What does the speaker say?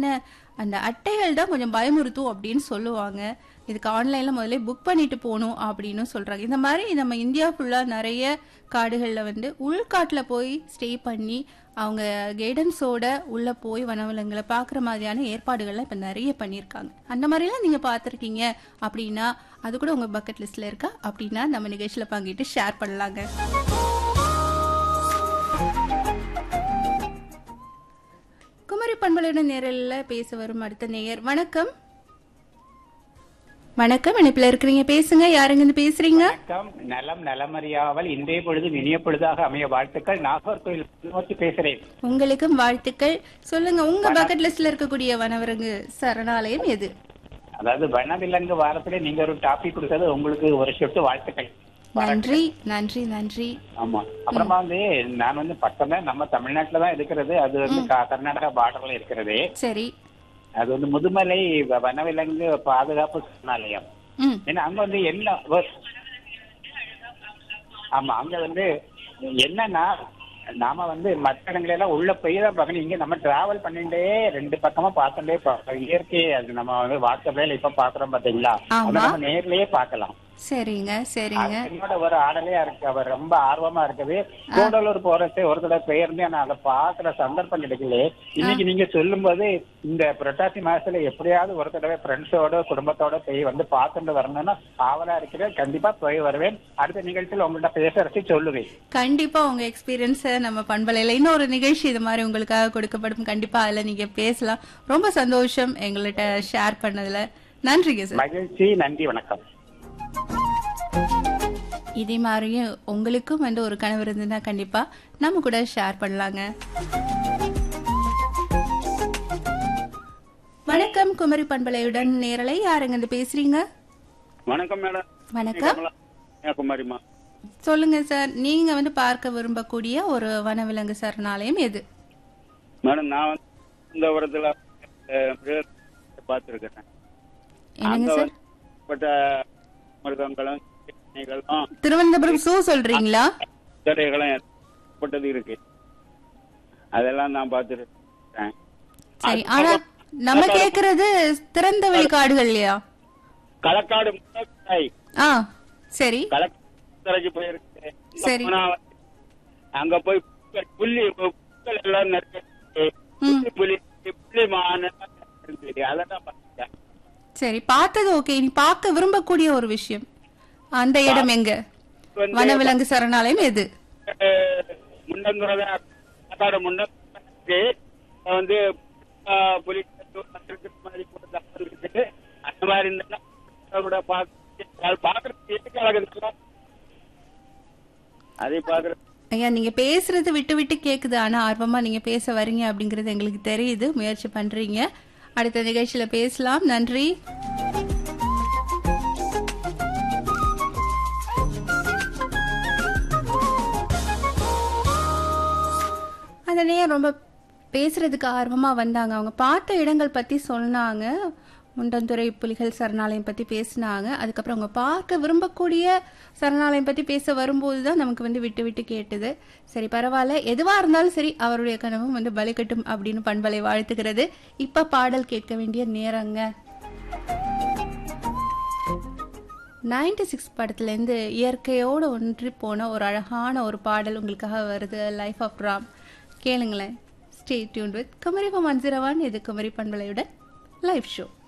என்ன அந்த அட்டைகள் தான் கொஞ்சம் பயமுறுத்தும் அப்படின்னு சொல்லுவாங்க இதுக்கு ஆன்லைன்ல முதல்ல புக் பண்ணிட்டு போகணும் அப்படின்னு சொல்றாங்க இந்த மாதிரி நம்ம இந்தியா ஃபுல்லா நிறைய காடுகள்ல வந்து உள்காட்டுல போய் ஸ்டே பண்ணி அவங்க கைடன்ஸோட உள்ள போய் வனவிலங்குகளை பார்க்குற மாதிரியான ஏற்பாடுகள்லாம் இப்போ நிறைய பண்ணியிருக்காங்க அந்த மாதிரிலாம் நீங்க பார்த்துருக்கீங்க அப்படின்னா அது கூட உங்க பக்கெட் லிஸ்ட்ல இருக்கா அப்படின்னா நம்ம நிகழ்ச்சியில பங்கிட்டு ஷேர் பண்ணலாங்க குமரி பண்பலையுடன் நேரலில் பேச வரும் அடுத்த நேயர் வணக்கம் வணக்கம் இணைப்பில் இருக்கிறீங்க பேசுங்க யாருங்க இருந்து பேசுறீங்க வணக்கம் நலம் நலமறியாமல் இன்றைய பொழுது இனிய பொழுதாக அமைய வாழ்த்துக்கள் நாகர்கோயில் நோக்கி பேசுறேன் உங்களுக்கும் வாழ்த்துக்கள் சொல்லுங்க உங்க பக்கெட் லிஸ்ட்ல இருக்கக்கூடிய வனவிலங்கு சரணாலயம் எது அதாவது வனவிலங்கு வாரத்துல நீங்க ஒரு டாபிக் கொடுத்தது உங்களுக்கு ஒரு ஷிஃப்ட் வாழ்த்துக்கள் நன்றி நன்றி நன்றி ஆமா அப்புறமா வந்து நான் வந்து பக்கமே நம்ம தமிழ்நாட்டுல தான் இருக்கிறது அது வந்து க- கர்நாடகா பார்டர்ல இருக்கிறது சரி அது வந்து முதுமலை வ- வனவிலங்கு பாதுகாப்பு சரணாலயம் ம் ஏன்னா அங்க வந்து என்ன ஒரு- ஆமா அங்க வந்து என்னன்னா நாம வந்து மற்ற இடங்கள எல்லாம் உள்ள போய் தான் பார்க்கணும் இங்க நம்ம டிராவல் பண்ணிட்டே ரெண்டு பக்கமா பார்த்துட்டே பா- இயற்கை அது நம்ம வந்து வாட்ஸ்அப்ல இப்ப பாக்குறோம் பாத்தீங்களா அதை ஆமா. நம்ம நேர்லயே பார்க்கலாம் சரிங்க சரிங்க அது என்னோட ஒரு ஆடலையா இருக்கு அவர் ரொம்ப ஆர்வமா இருக்குது கூடலூர் போறது ஒரு தடவை பெயர்ந்து நான் அதை பாக்குற சந்தர்ப்பம் கிடைக்கல இன்னைக்கு நீங்க சொல்லும் போது இந்த புரட்டாசி மாசத்துல எப்படியாவது ஒரு தடவை ஃப்ரெண்ட்ஸோட குடும்பத்தோட போய் வந்து பார்த்துட்டு வரணும்னு ஆவலா இருக்கிறேன் கண்டிப்பா போய் வருவேன் அடுத்த நிகழ்ச்சியில் உங்கள்ட்ட பேசுறதை சொல்லுவேன் கண்டிப்பா உங்க எக்ஸ்பீரியன்ஸை நம்ம பண்பலையில இன்னொரு நிகழ்ச்சி இது மாதிரி உங்களுக்காக கொடுக்கப்படும் கண்டிப்பா அதுல நீங்க பேசலாம் ரொம்ப சந்தோஷம் எங்கள்கிட்ட ஷேர் பண்ணதுல நன்றிங்க சார் மகிழ்ச்சி நன்றி வணக்கம் இதே மாதிரியும் உங்களுக்கும் வந்து ஒரு கனவு இருந்ததுன்னா கண்டிப்பா நம்ம கூட ஷேர் பண்ணலாங்க வணக்கம் குமரி பண்பலையுடன் நேரலை யாருங்க இருந்து பேசுறீங்க வணக்கம் மேடம் வணக்கம் கன்னியாகுமரிமா சொல்லுங்க சார் நீங்க வந்து பார்க்க விரும்பக்கூடிய ஒரு வனவிலங்கு சரணாலயம் எது மேடம் நான் வந்து இந்த இடத்துல பார்த்துருக்கேன் என்னங்க சார் பட்ட மிருகங்களும் கிருமிகளும் திருவனந்தபுரம் சூ சொல்றீங்களா சிறைகளும் ஏற்பட்டது இருக்கு அதெல்லாம் நான் பார்த்துருக்கேன் சரி ஆனா நம்ம கேக்குறது திறந்த வெளி காடுகள் இல்லையா களக்காடு முன்னாடி ஆ சரி களக்காடு போயிருக்கு சரி. போனா வந்து அங்க போய் புற்கள், புள்ளி புற்கள் எல்லாம் நிறைய இருக்கு. ம். புள்ளி புலி புள்ளி மான் எல்லாம் இருந்துச்சு. அதெல்லாம் பார்த்தேன் சரி பார்த்தது ஓகே நீ பார்க்க விரும்பக்கூடிய ஒரு விஷயம் அந்த இடம் எங்க வந்து வனவிலங்கு சரணாலயம் எது முன்னங்குறதா களக்காடு முன்னங்குறது வந்து ஆ, புலி இருக்கிற மாதிரி கூட தப்பு இருக்குது. அந்த மாதிரி இருந்தா கூட பார்க்க அது பார்க்கறதுக்கு இயற்கை அழகு அதை பார்க்கறது ஐயா நீங்க பேசுறது விட்டு விட்டு கேக்குது ஆனா ஆர்வமா நீங்க பேச வரீங்க அப்படிங்கறது எங்களுக்கு தெரியுது முயற்சி பண்றீங்க அடுத்த நிகழ்ச்சியில பேசலாம் நன்றி அந்த நேரம் ரொம்ப பேசுறதுக்கு ஆர்வமா வந்தாங்க அவங்க பார்த்த இடங்கள் பத்தி சொன்னாங்க முண்டந்துறை புலிகள் சரணாலயம் பத்தி பேசினாங்க அதுக்கப்புறம் அவங்க பார்க்க விரும்பக்கூடிய சரணாலயம் பத்தி பேச வரும்போது தான் நமக்கு வந்து விட்டு விட்டு கேட்டது சரி பரவாயில்ல எதுவா இருந்தாலும் சரி அவருடைய கனவும் வந்து பலிக்கட்டும் அப்படின்னு பண்பலை வாழ்த்துக்கிறது இப்ப பாடல் கேட்க வேண்டிய நேரங்க நைன்டி சிக்ஸ் படத்துலேருந்து இயற்கையோடு ஒன்றி போன ஒரு அழகான ஒரு பாடல் உங்களுக்காக வருது லைஃப் ஆஃப் ராம் கேளுங்களேன் ஸ்டே டியூன் வித் குமரி மன்சிரவான் இது குமரி பண்பலையுடன் லைவ் ஷோ